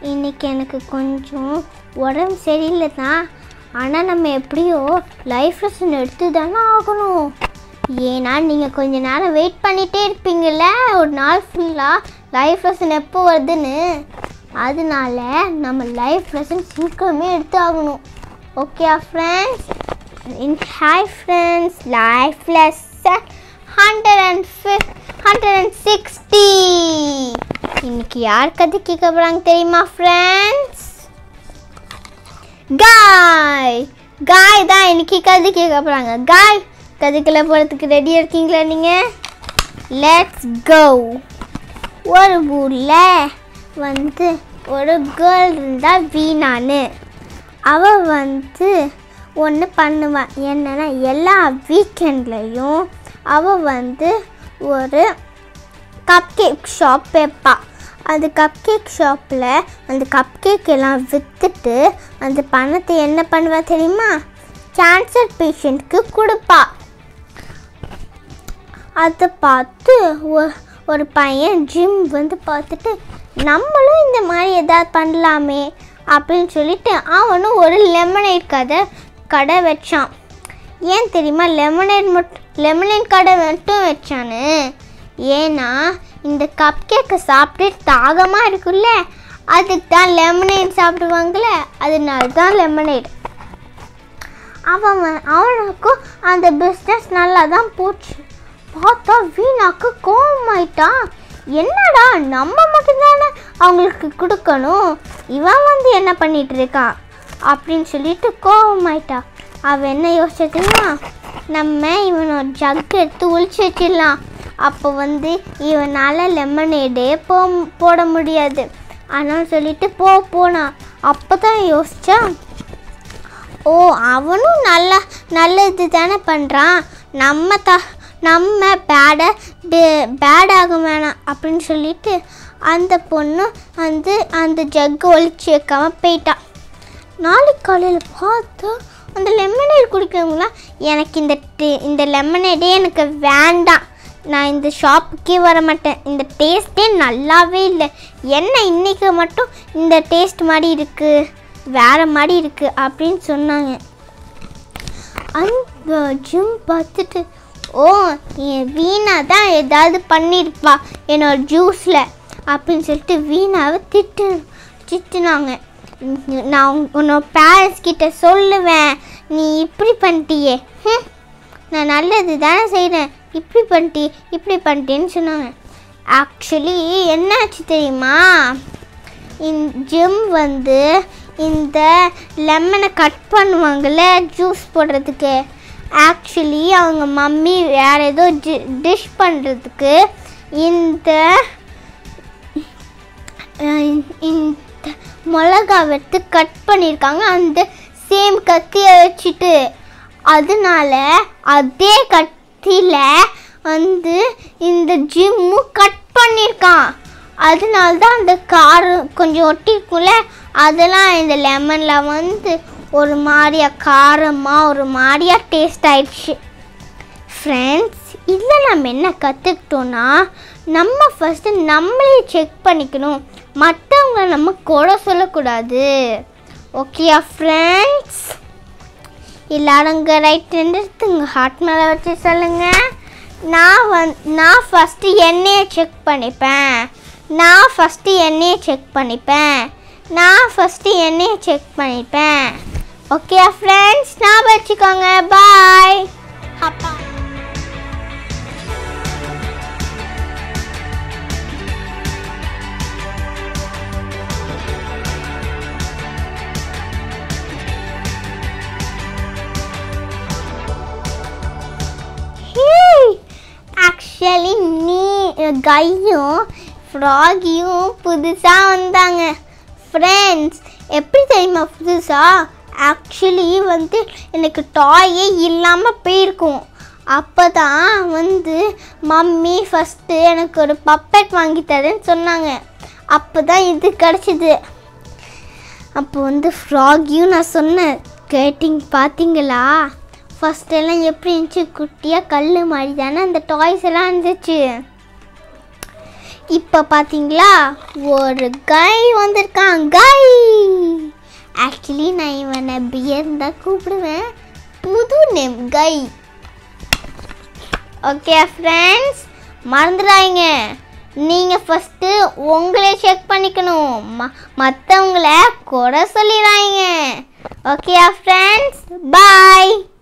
இன்னைக்கு எனக்கு கொஞ்சம் உடம்பு சரியில்லை தான் ஆனால் நம்ம எப்படியோ லைஃப் லெசன் எடுத்து தானே ஆகணும் ஏன்னா நீங்கள் கொஞ்ச நேரம் வெயிட் பண்ணிகிட்டே இருப்பீங்கள்ல ஒரு நாள் ஃபுல்லாக லைஃப் லெசன் எப்போ வருதுன்னு அதனால நம்ம லைஃப் லெசன் சீக்கிரமே எடுத்து ஆகணும் okay friends in hi friends life lesson hundred and fifty hundred and sixty இன்னைக்கு யார் கதை கேட்க போகிறாங்க தெரியுமா ஃப்ரெண்ட்ஸ் காய் காய் தான் இன்னைக்கு கதை கேட்க போகிறாங்க காய் கதைக்குள்ள போகிறதுக்கு ரெடியாக இருக்கீங்களா நீங்கள் லெட்ஸ் கோ ஒரு ஊரில் வந்து ஒரு கேர்ள் இருந்தால் வீணான்னு அவள் வந்து ஒன்று பண்ணுவான் என்னன்னா எல்லா வீக்கெண்ட்லேயும் அவள் வந்து ஒரு கப் கேக் ஷாப் வைப்பா அந்த கப் கேக் ஷாப்பில் அந்த கப் கேக் எல்லாம் விற்றுட்டு அந்த பணத்தை என்ன பண்ணுவா தெரியுமா கேன்சர் பேஷண்ட்க்கு கொடுப்பா அதை பார்த்து ஒ- ஒரு பையன் ஜிம் வந்து பார்த்துட்டு நம்மளும் இந்த மாதிரி எதாவது பண்ணலாமே அப்படின்னு சொல்லிட்டு அவனும் ஒரு லெமனேட் கடை கடை வச்சான் ஏன் தெரியுமா லெமனேட் மட்டும் லெமனேட் கடை மட்டும் வச்சானு ஏன்னா இந்த கப் கேக்கை சாப்பிட்டு தாகமாக இருக்குல்ல அதுக்கு தான் லெமனேட் சாப்பிடுவாங்கள்ல அதனால தான் லெமனேட் அவன் வ- அவனுக்கும் அந்த பிஸ்னஸ் நல்லா தான் போச்சு பார்த்தா வீணாக்கு கோவமாயிட்டான் என்னடா நம்ம மட்டும்தானே அவங்களுக்கு கொடுக்கணும் இவன் வந்து என்ன பண்ணிட்டு இருக்கான் அப்படின்னு சொல்லிட்டு கோவமாயிட்டா அவன் என்ன யோசிச்சா தெரியுமா நம்ம இவனை ஜக் எடுத்து ஒளிச்சு வச்சிடலாம் அப்போ வந்து இவனால் லெமனேடே போ போட முடியாது ஆனால் சொல்லிட்டு போ போனான் அப்போ தான் யோசிச்சா ஓ அவனும் நல்ல நல்லது தானே பண்ணுறான் நம்ம த நம்ம பேடை பேட் ஆக வேணாம் அப்படின்னு சொல்லிட்டு அந்த பொண்ணு வந்து அந்த ஜக்கு ஒழிச்சு வைக்காம போயிட்டான் நாளைக்கு காலையில் பார்த்தா அந்த லெமனேட் குடிக்கிறவங்களாம் எனக்கு இந்த டே- இந்த லெமனேடே எனக்கு வேண்டாம் நான் இந்த ஷாப்புக்கே வர மாட்டேன் இந்த டேஸ்ட்டே நல்லாவே இல்லை என்ன இன்னைக்கு மட்டும் இந்த டேஸ்ட் மாதிரி இருக்குது வேற மாதிரி இருக்குது அப்படின்னு சொன்னாங்க அந்த ஜிம் பார்த்துட்டு ஓ என் வீணா தான் ஏதாவது பண்ணியிருப்பா என்னோட ஜூஸில் அப்படின்னு சொல்லிட்டு வீணாவை திட்டு திட்டுனாங்க உம், நான் உன்- உன்னோட பேரண்ட்ஸ் கிட்ட சொல்லுவேன் நீ இப்படி பண்ணிட்டியே ஹம், நான் நல்லது தானே செய்கிறேன் இப்படி பண்ணிட்டி இப்படி பண்ணிட்டேன்னு சொன்னாங்க ஆக்சுவலி என்னாச்சு தெரியுமா இந்த ஜிம் வந்து இந்த லெமனை கட் பண்ணுவாங்கள்ல ஜூஸ் போடுறதுக்கு ஆக்சுவலி அவங்க மம்மி வேற ஏதோ டிஷ் பண்ணுறதுக்கு இந்த அஹ் இந்த மிளகா எடுத்து கட் பண்ணியிருக்காங்க அந்த சேம் கத்தியை வச்சுட்டு அதனால அதே கத்தியில் வந்து இந்த ஜிம்மு கட் பண்ணியிருக்கான் அதனால தான் அந்த கார் கொஞ்சம் ஒட்டிருக்கும்ல அதெல்லாம் இந்த லெமனில் வந்து ஒரு மாதிரியா காரமாக ஒரு மாதிரியா டேஸ்ட் ஆயிடுச்சு ஃப்ரெண்ட்ஸ் இதில் நம்ம என்ன கற்றுக்கிட்டோன்னா நம்ம ஃபஸ்ட்டு நம்மளே செக் பண்ணிக்கணும் மற்றவங்கள நம்ம கூட சொல்லக்கூடாது ஓகேயா ஃப்ரெண்ட்ஸ் எல்லாரும் இங்கே ரைட் எடுத்துங்க ஹார்ட் மேலே வச்சு சொல்லுங்க நான் வந் நான் ஃபஸ்ட்டு எண்ணெயை செக் பண்ணிப்பேன் நான் ஃபஸ்ட்டு எண்ணெயை செக் பண்ணிப்பேன் நான் ஃபஸ்ட்டு எண்ணெயை செக் பண்ணிப்பேன் ஓகே ஃப்ரெண்ட்ஸ் நான் வச்சுக்கோங்க பாய் அப்பா ஆக்சுவலி நீ கையும் ஃப்ராகியும் புதுசாக வந்தாங்க ஃப்ரெண்ட்ஸ் எப்படி தெரியுமா புதுசாக ஆக்சுவலி வந்து எனக்கு டாயே இல்லாமல் போயிருக்கும் அப்போ தான் வந்து மம்மி ஃபஸ்ட்டு எனக்கு ஒரு பப்பெட் வாங்கி தரேன்னு சொன்னாங்க அப்போ தான் இது கிடச்சிது அப்போ வந்து ஃப்ராகியும் நான் சொன்னேன் கேட்டிங் பார்த்தீங்களா ஃபர்ஸ்ட் எல்லாம் எப்படி இருந்துச்சு குட்டியாக கல் மாதிரி தானே அந்த டாய்ஸ் எல்லாம் இருந்துச்சு இப்போ பார்த்தீங்களா ஒரு கை வந்திருக்கான் கை ஆக்சுவலி நான் இவனை பியர் தான் கூப்பிடுவேன் புது நேம் கை ஓகே ஃப்ரெண்ட்ஸ் மறந்துடாதீங்க நீங்கள் ஃபஸ்ட்டு உங்களே செக் பண்ணிக்கணும் ம மற்றவங்கள குறை சொல்லிடுறாங்க ஓகே ஃப்ரெண்ட்ஸ் பாய்